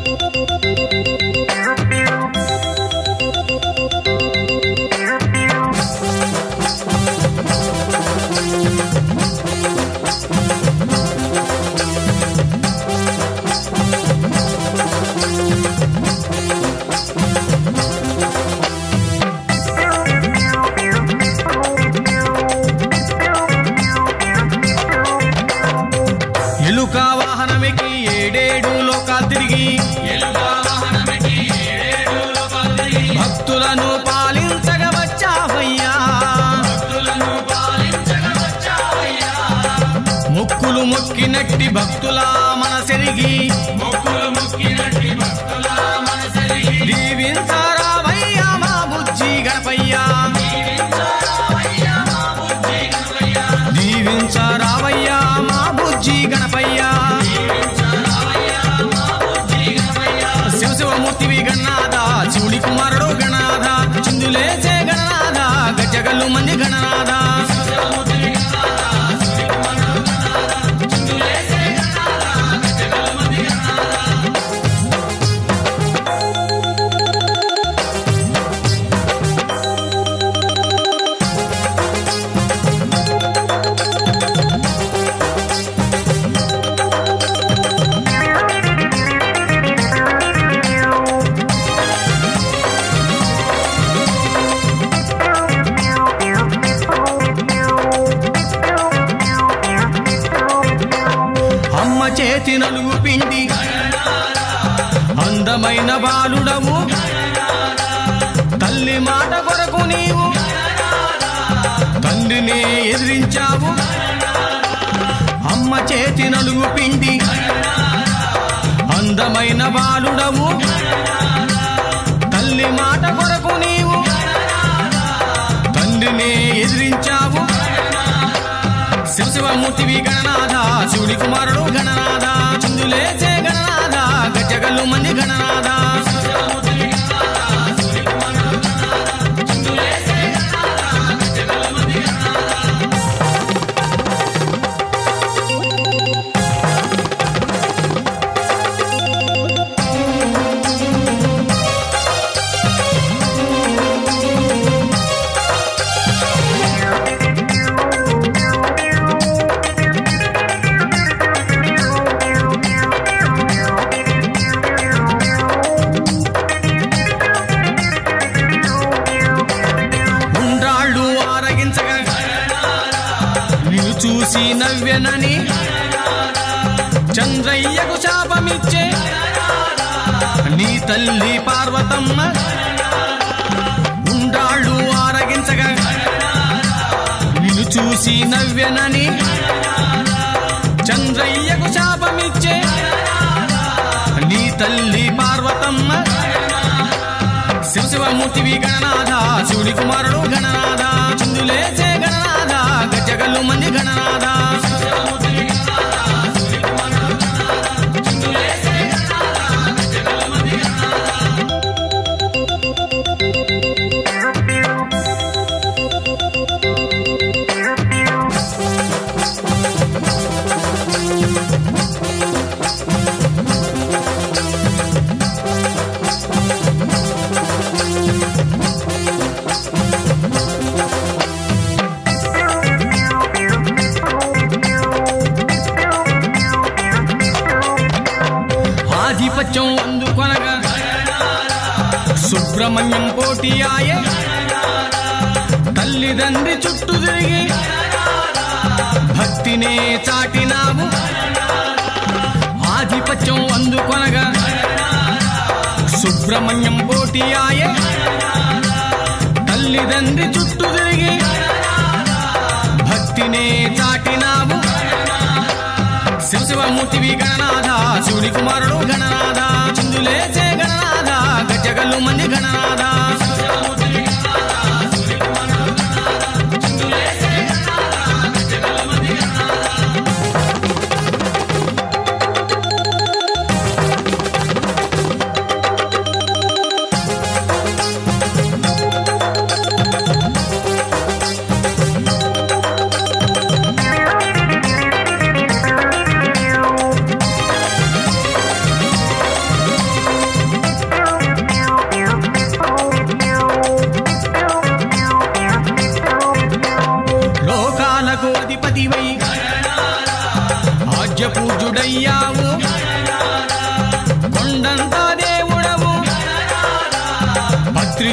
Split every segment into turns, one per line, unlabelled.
ఎలుక వాహనమికి ఏడేడు లోకాలు తిరిగి భక్తులను పాలించగ వచ్చావయ్యా మొక్కులు మొక్కినట్టి భక్తుల మనసెరిగి దీవించరావయ్యా మా బుజ్జి గణపయ్యా దీవించరావయ్యా మా బుజ్జి గణపయ్యా శివ శివమూర్తివి గణనాథ శివుడి కుమారుడు గణనాథ చిందులేసే గణనాథ గజగల్లు మంది గణనాథ అమ్మ చేతి నలుగు పిండి అందమైన బాలుడవు తల్లి మాట కొరకు నీవు తండ్రిని ఎదిరించావు అమ్మ చేతి నలుగు పిండి అందమైన బాలుడవు తల్లి మాట కొరకు నీవు తండ్రిని ఎదిరించావు శివ శివమూర్తివి గణనాథ శివుడి కుమారుడు గణనాథ చిందులేసే గణనాథ గజగల్లు మంది గణనాథ ఉండ్రాళ్ళు ఆరగించగా నిన్ను చూసి నవ్వెనని చంద్రయ్యకు శాపమిచ్చే నీ తల్లి పార్వతమ్మ ఉండ్రాళ్ళు ఆరగించగా నిన్ను చూసి నవ్వెనని చంద్రయ్యకు శాపమిచ్చే నీ తల్లి పార్వతమ్మ శివ శివమూర్తివి గణనాథ శివుడి కుమారుడు గణనాథ చిందులేసే గణనాథ గజగల్లు మంది గణనాథ ఆధిపత్యం అందుకొనగా సుబ్రహ్మణ్యం పోటీ ఆయే తల్లిదండ్రి చుట్టూ తిరిగి భక్తినే చాటినావు ఆధిపత్యం అందుకొనగా సుబ్రహ్మణ్యం పోటీ ఆయే తల్లిదండ్రి చుట్టూ తిరిగి భక్తినే చాటినావు శివ శివమూర్తివి గణనాథ శివుడి కుమారుడు గణనాథ చిందులేసే గణనాథ గజగల్లు మంది గణనాథ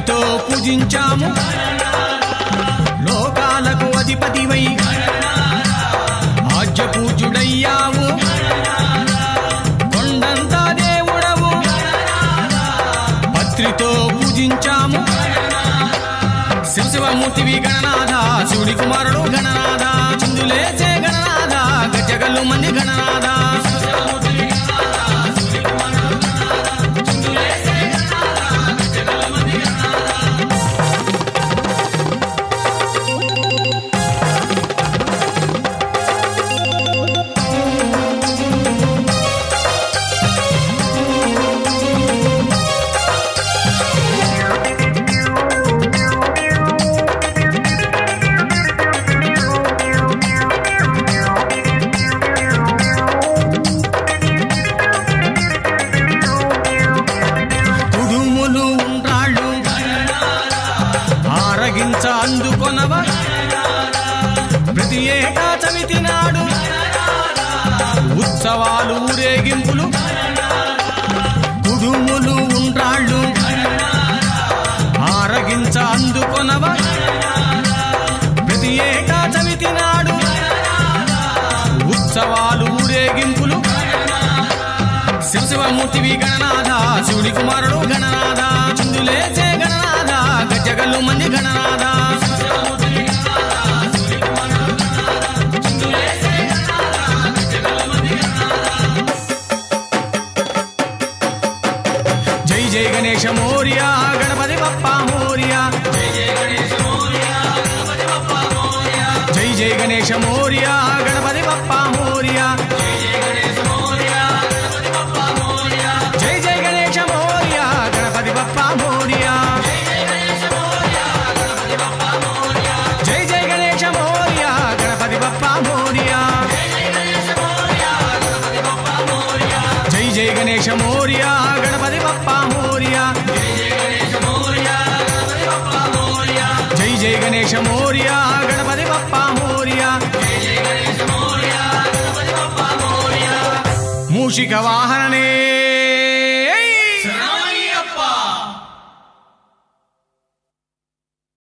భక్తితో పూజించాము లోకాలకు అధిపతివై ఆజ్య పూజుడయ్యావు కొండంత దేవుడవు భక్తితో పూజించాము శివశివమూర్తివి గణనాథ శివుడి కుమారుడు గణనాథ చిందులేసే గణనాథ గజగల్లు మంది గణనాథ కుడుములు ఉండ్రాళ్ళు ఆరగించ అందుకొనవ ప్రతి ఏటా చవితి నాడు ఉత్సవాలు ఊరేగింపులు కుడుములు ఉండ్రాళ్ళు ఆరగించ అందుకొనవ ప్రతి ఏటా చవితి నాడు ఉత్సవాలు ఊరేగింపులు శివశివమూర్తివి గణనాథ శివుడి కుమారుడు గణనాథ చిందులేసే గణనాథ గజగల్లు మంది గణనాథ జై జై గణేశ మోర్య గణపతి బప్ప మోర్య జై జై గణేశ మోర్య గణపతి బప్ప మోర్య జై జై గణేశ మోర్య గణపతి బప్ప మోర్య జై జై గణేశ మోర్య గణపతి బప్ప మోర్య జై జై గణేశ మోర్య గణపతి బప్ప మోర్య జై జై గణేశ మోర్య గణపతి బప్ప మోర్య జై జై గణేశ మోర్య గణపతి బప్ప మోర్య జై జై గణేశ మోర్య గణపతి బప్ప మోర్య మూషిక వాహననే